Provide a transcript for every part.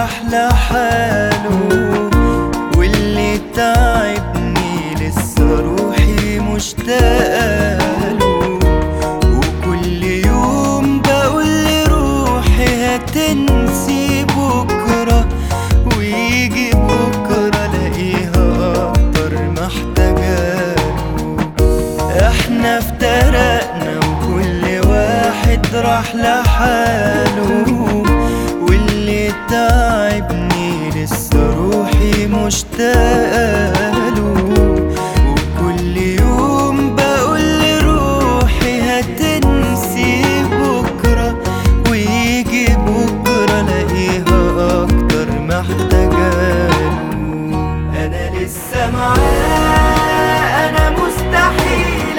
راح لحاله واللي تعبني لسه روحي مشتاقله وكل يوم بقول لروحي هتنسي بكرة ويجي بكرة الاقيها اكتر محتاجاله احنا افترقنا وكل واحد راح لحاله واللي تعبني لسه روحي مشتاقله وكل يوم بقول لروحي هتنسي بكرة ويجي بكرة الاقيها اكتر محتاجاله انا لسه معاه انا مستحيل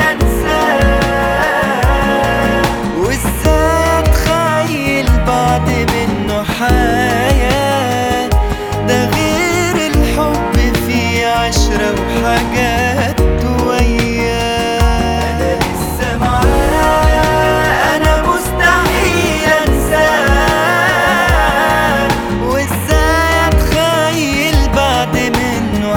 انساه وازاي اتخيل بعد منه حياة ده غير الحب فيه عشرة وحاجات وياه انا لسه معاه انا مستحيل انساه وازاي اتخيل بعد منه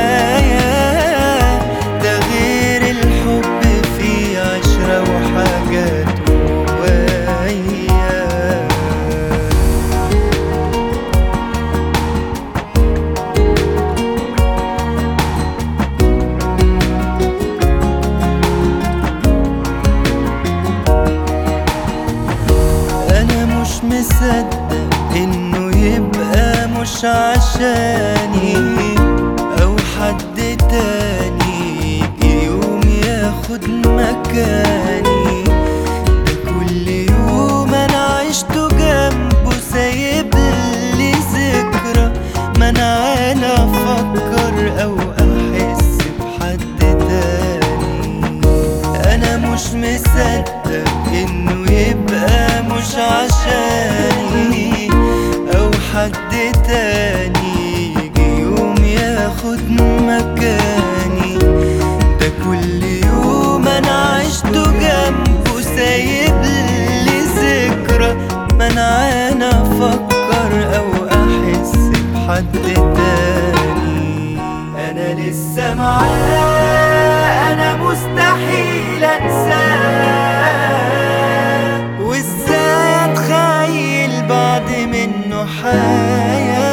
حياة ده غير الحب فيه عشرة وحاجات وياه انا مش مصدق انه يبقى مش عشاني او حد تاني يجي يوم ياخد مكاني ده كل يوم انا عشته جنبه سايب لي ذكرى ما انا عالا افكر او احس بحد تاني انا مش مصدق انه يبقى مش عشاني او حد تاني يجي يوم ياخد مكاني ده كل يوم انا عشته جنبه سايب لي ذكرى منعانا افكر او احس بحد تاني انا لسه معاه انا مستحيل انساه وازاي اتخيل بعد منه حياه